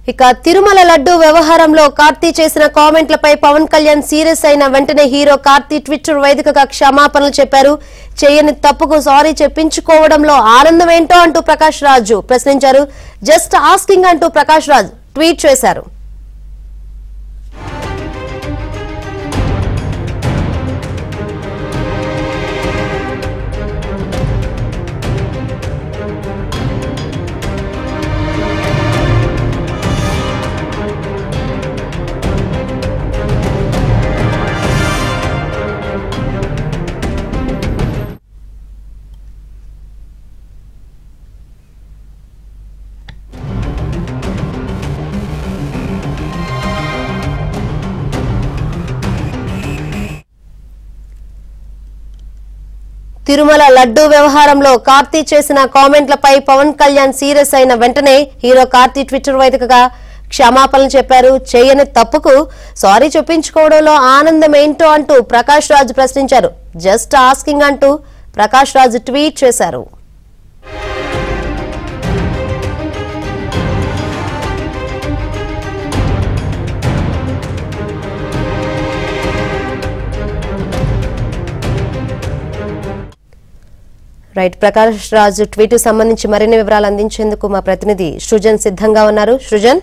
ఇక తిరుమల లడ్డు వ్యవహారంలో కార్తీ చేసిన కామెంట్లపై పవన్ కళ్యాణ్ సీరియస్ అయిన వెంటనే హీరో కార్తీ ట్విట్టర్ వేదికగా క్షమాపణలు చెప్పారు చేయని తప్పుకు సారీ చెప్పించుకోవడంలో ఆనందం ఏంటో అంటూ ప్రకాష్ రాజు ప్రశ్నించారు జస్ట్ ఆస్కింగ్ అంటూ ప్రకాష్ రాజ్ ట్వీట్ చేశారు తిరుమల లడ్డు వ్యవహారంలో కార్తీ చేసిన కామెంట్లపై పవన్ కళ్యాణ్ సీరియస్ అయిన వెంటనే హీరో కార్తీ ట్విట్టర్ వేదికగా క్షమాపణలు చెప్పారు చేయని తప్పుకు సారీ చెప్పించుకోవడంలో ఆనందం ఏంటో అంటూ ప్రకాష్ రాజ్ ప్రశ్నించారు జస్ట్ ఆస్కింగ్ అంటూ ప్రకాష్ రాజ్ ట్వీట్ చేశారు రైట్ ప్రకాష్ రాజ్ ట్వీట్ సంబంధించి మరిన్ని వివరాలు అందించేందుకు మా ప్రతినిధి సృజన్ సిద్ధంగా ఉన్నారు సృజన్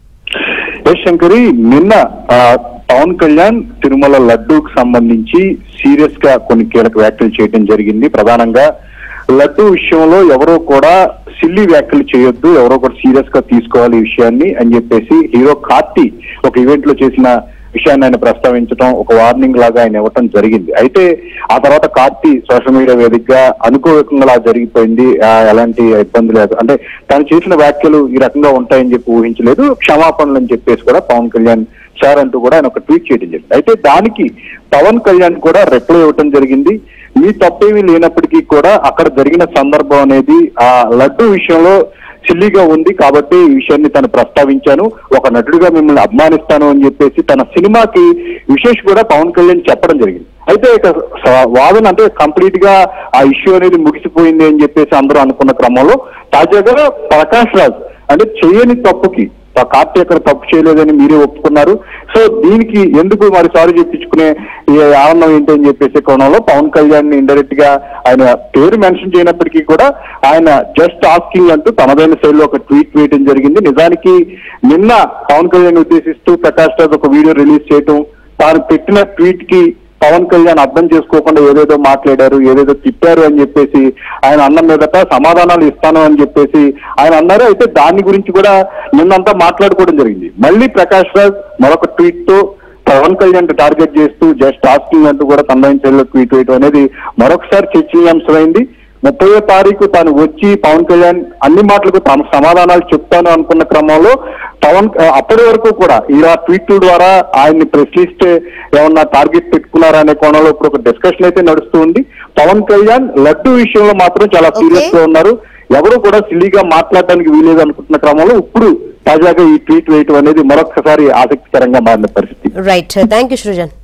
ఎస్ శంకరి నిన్న ఆ, పవన్ కళ్యాణ్ తిరుమల లడ్డూకు సంబంధించి సీరియస్ గా కొన్ని కీలక వ్యాఖ్యలు చేయడం జరిగింది ప్రధానంగా లడ్డు విషయంలో ఎవరో కూడా సిల్లి వ్యాఖ్యలు చేయొద్దు ఎవరో కూడా సీరియస్ గా తీసుకోవాలి ఈ విషయాన్ని అని చెప్పేసి హీరో కార్తీ ఒక ఈవెంట్ లో చేసిన విషయాన్ని ఆయన ప్రస్తావించడం ఒక వార్నింగ్ లాగా ఆయన ఇవ్వటం జరిగింది అయితే ఆ తర్వాత కార్తీ సోషల్ మీడియా వేదికగా అనుకోవకంగా అలా జరిగిపోయింది ఆ, ఎలాంటి ఇబ్బంది లేదు అంటే తను చేసిన వ్యాఖ్యలు ఈ రకంగా ఉంటాయని చెప్పి ఊహించలేదు క్షమాపణలు అని చెప్పేసి కూడా పవన్ కళ్యాణ్ సార్ అంటూ కూడా ఆయన ఒక ట్వీట్ చేయడం జరిగింది అయితే దానికి పవన్ కళ్యాణ్ కూడా రిప్లై ఇవ్వటం జరిగింది మీ తప్పేమీ లేనప్పటికీ కూడా అక్కడ జరిగిన సందర్భం అనేది ఆ లడ్డు విషయంలో సిల్లీగా ఉంది కాబట్టి ఈ విషయాన్ని తను ప్రస్తావించాను ఒక నటుడిగా మిమ్మల్ని అభిమానిస్తాను అని చెప్పేసి తన సినిమాకి విశేష్ కూడా పవన్ కళ్యాణ్ చెప్పడం జరిగింది అయితే ఇక స- వాదన అంటే కంప్లీట్ గా ఆ ఇష్యూ అనేది ముగిసిపోయింది అని చెప్పేసి అందరూ అనుకున్న క్రమంలో తాజాగా ప్రకాష్ రాజ్ అంటే చేయని తప్పుకి ఆ కార్తీ అక్కడ తప్పు చేయలేదని మీరే ఒప్పుకున్నారు సో దీనికి ఎందుకు మరి సారీ చెప్పించుకునే ఈ ఆనందం ఏంటి అని చెప్పేసి కోణంలో పవన్ కళ్యాణ్ ని ఇండైరెక్ట్ గా ఆయన పేరు మెన్షన్ చేయనప్పటికీ కూడా ఆయన జస్ట్ ఆస్కింగ్ అంటూ తనదైన శైలిలో ఒక ట్వీట్ వేయడం జరిగింది నిజానికి నిన్న పవన్ కళ్యాణ్ ఉద్దేశిస్తూ ప్రకాష్ రాజ్ ఒక వీడియో రిలీజ్ చేయటం తాను పెట్టిన ట్వీట్ కి పవన్ కళ్యాణ్ అర్థం చేసుకోకుండా ఏదేదో మాట్లాడారు ఏదేదో తిప్పారు అని చెప్పేసి ఆయన అన్న మీదట సమాధానాలు ఇస్తాను అని చెప్పేసి ఆయన అన్నారు అయితే దాని గురించి కూడా నిన్నంతా మాట్లాడుకోవడం జరిగింది మళ్ళీ ప్రకాష్ రాజ్ మరొక ట్వీట్ తో పవన్ కళ్యాణ్ టార్గెట్ చేస్తూ జస్ట్ ఆస్కింగ్ అంటూ కూడా తన శైలిలో ట్వీట్ వేయడం అనేది మరొకసారి చర్చనీయాంశమైంది ముప్పయో తారీఖు తాను వచ్చి పవన్ కళ్యాణ్ అన్ని మాటలకు తాను సమాధానాలు చెప్తాను అనుకున్న క్రమంలో పవన్ ఆ, అప్పటి వరకు కూడా ఇలా ట్వీట్ల ద్వారా ఆయన్ని ప్రశ్నిస్తే ఏమన్నా టార్గెట్ పెట్టుకున్నారా అనే కోణంలో ఇప్పుడు ఒక డిస్కషన్ అయితే నడుస్తుంది పవన్ కళ్యాణ్ లడ్డు విషయంలో మాత్రం చాలా సీరియస్ గా ఉన్నారు ఎవరు కూడా సిల్లీగా మాట్లాడడానికి వీలేదు అనుకుంటున్న క్రమంలో ఇప్పుడు తాజాగా ఈ ట్వీట్ వేయటం అనేది మరొకసారి ఆసక్తికరంగా మారిన పరిస్థితి రైట్ థ్యాంక్ యూ సృజన్